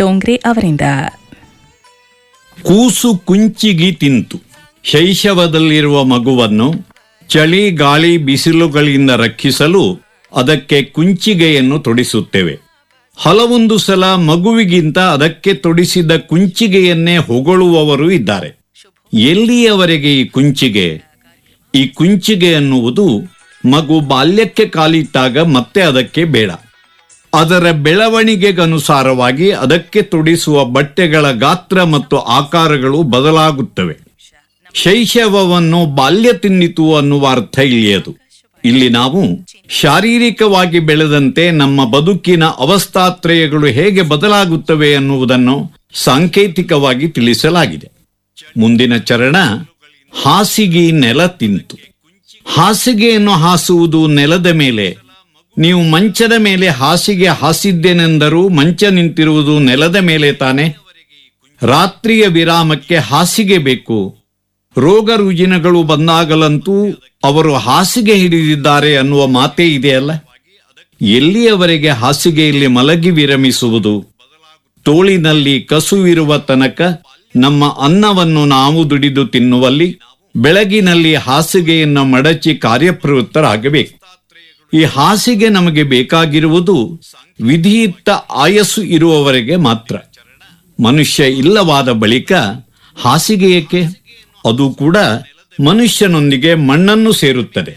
ಡೋಂಗ್ರೆ ಅವರಿಂದ ಕೂಸು ಕುಂಚಿಗಿ ತಿಂತು ಶೈಶವದಲ್ಲಿರುವ ಮಗುವನ್ನು ಚಳಿ ಗಾಳಿ ಬಿಸಿಲುಗಳಿಂದ ರಕ್ಷಿಸಲು ಅದಕ್ಕೆ ಕುಂಚಿಗೆಯನ್ನು ತೊಡಿಸುತ್ತೇವೆ ಹಲವೊಂದು ಸಲ ಮಗುವಿಗಿಂತ ಅದಕ್ಕೆ ತೊಡಿಸಿದ ಕುಂಚಿಗೆಯನ್ನೇ ಹೊಗಳುವವರು ಇದ್ದಾರೆ ಎಲ್ಲಿಯವರೆಗೆ ಈ ಕುಂಚಿಗೆ ಈ ಕುಂಚಿಗೆ ಅನ್ನುವುದು ಮಗು ಬಾಲ್ಯಕ್ಕೆ ಕಾಲಿಟ್ಟಾಗ ಮತ್ತೆ ಅದಕ್ಕೆ ಬೇಡ ಅದರ ಬೆಳವಣಿಗೆಗನುಸಾರವಾಗಿ ಅದಕ್ಕೆ ತೊಡಿಸುವ ಬಟ್ಟೆಗಳ ಗಾತ್ರ ಮತ್ತು ಆಕಾರಗಳು ಬದಲಾಗುತ್ತವೆ ಶೈಶವವನ್ನು ಬಾಲ್ಯ ತಿನ್ನಿತು ಅನ್ನುವ ಅರ್ಥ ಇಲ್ಲಿಯದು ಇಲ್ಲಿ ನಾವು ಶಾರೀರಿಕವಾಗಿ ಬೆಳೆದಂತೆ ನಮ್ಮ ಬದುಕಿನ ಅವಸ್ಥಾತ್ರಯಗಳು ಹೇಗೆ ಬದಲಾಗುತ್ತವೆ ಅನ್ನುವುದನ್ನು ಸಾಂಕೇತಿಕವಾಗಿ ತಿಳಿಸಲಾಗಿದೆ ಮುಂದಿನ ಚರಣ ಹಾಸಿಗೆ ನೆಲ ತಿಂತು ಹಾಸಿಗೆಯನ್ನು ಹಾಸುವುದು ನೆಲದ ಮೇಲೆ ನೀವು ಮಂಚದ ಮೇಲೆ ಹಾಸಿಗೆ ಹಾಸಿದ್ದೇನೆಂದರೂ ಮಂಚ ನಿಂತಿರುವುದು ನೆಲದ ಮೇಲೆ ತಾನೆ ರಾತ್ರಿಯ ವಿರಾಮಕ್ಕೆ ಹಾಸಿಗೆ ಬೇಕು ರೋಗ ರುಜಿನಗಳು ಬಂದಾಗಲಂತೂ ಅವರು ಹಾಸಿಗೆ ಹಿಡಿದಿದ್ದಾರೆ ಅನ್ನುವ ಮಾತೇ ಇದೆಯಲ್ಲ ಎಲ್ಲಿಯವರೆಗೆ ಹಾಸಿಗೆಯಲ್ಲಿ ಮಲಗಿ ವಿರಮಿಸುವುದು ತೋಳಿನಲ್ಲಿ ಕಸುವಿರುವ ತನಕ ನಮ್ಮ ಅನ್ನವನ್ನು ನಾವು ದುಡಿದು ತಿನ್ನುವಲ್ಲಿ ಬೆಳಗಿನಲ್ಲಿ ಹಾಸಿಗೆಯನ್ನು ಮಡಚಿ ಕಾರ್ಯಪ್ರವೃತ್ತರಾಗಬೇಕು ಈ ಹಾಸಿಗೆ ನಮಗೆ ಬೇಕಾಗಿರುವುದು ವಿಧಿಯುಕ್ತ ಆಯಸ್ಸು ಇರುವವರೆಗೆ ಮಾತ್ರ ಮನುಷ್ಯ ಇಲ್ಲವಾದ ಬಳಿಕ ಹಾಸಿಗೆ ಏಕೆ ಅದು ಕೂಡ ಮನುಷ್ಯನೊಂದಿಗೆ ಮಣ್ಣನ್ನು ಸೇರುತ್ತದೆ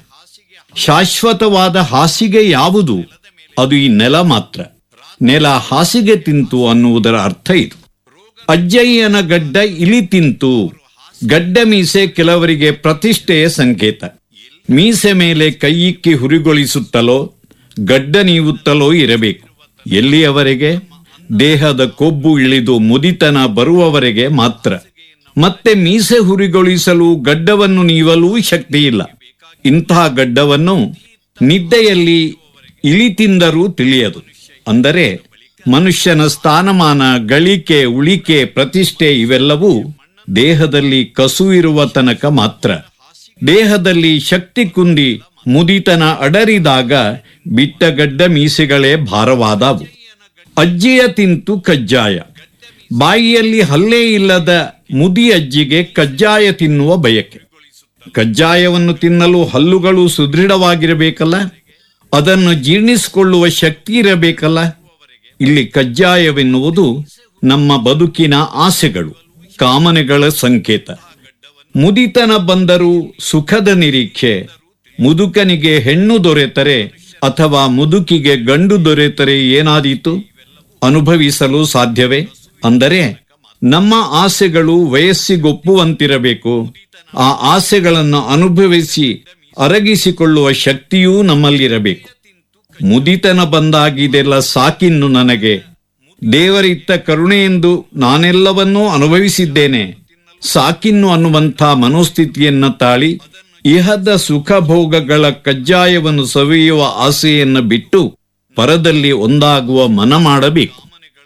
ಶಾಶ್ವತವಾದ ಹಾಸಿಗೆ ಯಾವುದು ಅದು ಈ ನೆಲ ಮಾತ್ರ ನೆಲ ಹಾಸಿಗೆ ತಿಂತು ಅನ್ನುವುದರ ಅರ್ಥ ಇದು ಅಜ್ಜಯ್ಯನ ಗಡ್ಡ ಇಲಿ ತಿಂತು ಗಡ್ಡ ಮೀಸೆ ಕೆಲವರಿಗೆ ಪ್ರತಿಷ್ಠೆಯ ಸಂಕೇತ ಮೀಸೆ ಮೇಲೆ ಕೈಯಿಕ್ಕಿ ಹುರಿಗೊಳಿಸುತ್ತಲೋ ಗಡ್ಡ ನೀವುತ್ತಲೋ ಇರಬೇಕು ಎಲ್ಲಿಯವರೆಗೆ ದೇಹದ ಕೊಬ್ಬು ಇಳಿದು ಮುದಿತನ ಬರುವವರೆಗೆ ಮಾತ್ರ ಮತ್ತೆ ಮೀಸೆ ಹುರಿಗೊಳಿಸಲು ಗಡ್ಡವನ್ನು ನೀವಲೂ ಶಕ್ತಿ ಇಲ್ಲ ಇಂತಹ ಗಡ್ಡವನ್ನು ನಿದ್ದೆಯಲ್ಲಿ ಇಳಿ ತಿಂದರೂ ತಿಳಿಯದು ಅಂದರೆ ಮನುಷ್ಯನ ಸ್ಥಾನಮಾನ ಗಳಿಕೆ ಉಳಿಕೆ ಪ್ರತಿಷ್ಠೆ ಇವೆಲ್ಲವೂ ದೇಹದಲ್ಲಿ ಕಸು ಇರುವ ತನಕ ಮಾತ್ರ ದೇಹದಲ್ಲಿ ಶಕ್ತಿ ಕುಂದಿ ಮುದಿತನ ಅಡರಿದಾಗ ಬಿಟ್ಟಗಡ್ಡ ಮೀಸೆಗಳೇ ಭಾರವಾದವು ಅಜ್ಜಿಯ ತಿಂತು ಕಜ್ಜಾಯ ಬಾಯಿಯಲ್ಲಿ ಹಲ್ಲೆ ಇಲ್ಲದ ಮುದಿ ಅಜ್ಜಿಗೆ ಕಜ್ಜಾಯ ತಿನ್ನುವ ಬಯಕೆ ಕಜ್ಜಾಯವನ್ನು ತಿನ್ನಲು ಹಲ್ಲುಗಳು ಸುದೃಢವಾಗಿರಬೇಕಲ್ಲ ಅದನ್ನು ಜೀರ್ಣಿಸಿಕೊಳ್ಳುವ ಶಕ್ತಿ ಇರಬೇಕಲ್ಲ ಇಲ್ಲಿ ಕಜ್ಜಾಯವೆನ್ನುವುದು ನಮ್ಮ ಬದುಕಿನ ಆಸೆಗಳು ಕಾಮನೆಗಳ ಸಂಕೇತ ಮುದಿತನ ಬಂದರೂ ಸುಖದ ನಿರೀಕ್ಷೆ ಮುದುಕನಿಗೆ ಹೆಣ್ಣು ದೊರೆತರೆ ಅಥವಾ ಮುದುಕಿಗೆ ಗಂಡು ದೊರೆತರೆ ಏನಾದೀತು ಅನುಭವಿಸಲು ಸಾಧ್ಯವೇ ಅಂದರೆ ನಮ್ಮ ಆಸೆಗಳು ವಯಸ್ಸಿಗೊಪ್ಪುವಂತಿರಬೇಕು ಆ ಆಸೆಗಳನ್ನು ಅನುಭವಿಸಿ ಅರಗಿಸಿಕೊಳ್ಳುವ ಶಕ್ತಿಯೂ ನಮ್ಮಲ್ಲಿರಬೇಕು ಮುದಿತನ ಬಂದಾಗಿದೆಲ್ಲ ಸಾಕಿನ್ನು ನನಗೆ ದೇವರಿತ್ತ ಕರುಣೆಯೆಂದು ನಾನೆಲ್ಲವನ್ನೂ ಅನುಭವಿಸಿದ್ದೇನೆ ಸಾಕಿನ್ನು ಅನ್ನುವಂಥ ಮನೋಸ್ಥಿತಿಯನ್ನ ತಾಳಿ ಇಹದ ಸುಖ ಭೋಗಗಳ ಕಜ್ಜಾಯವನ್ನು ಸವಿಯುವ ಆಸೆಯನ್ನು ಬಿಟ್ಟು ಪರದಲ್ಲಿ ಒಂದಾಗುವ ಮನ ಮಾಡಬೇಕು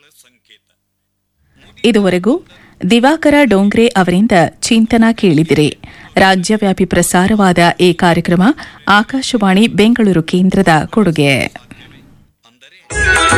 ಇದುವರೆಗೂ ದಿವಾಕರ ಡೋಂಗ್ರೆ ಅವರಿಂದ ಚಿಂತನ ಕೇಳಿದಿರಿ ರಾಜ್ಯವ್ಯಾಪಿ ಪ್ರಸಾರವಾದ ಈ ಕಾರ್ಯಕ್ರಮ ಆಕಾಶವಾಣಿ ಬೆಂಗಳೂರು ಕೇಂದ್ರದ ಕೊಡುಗೆ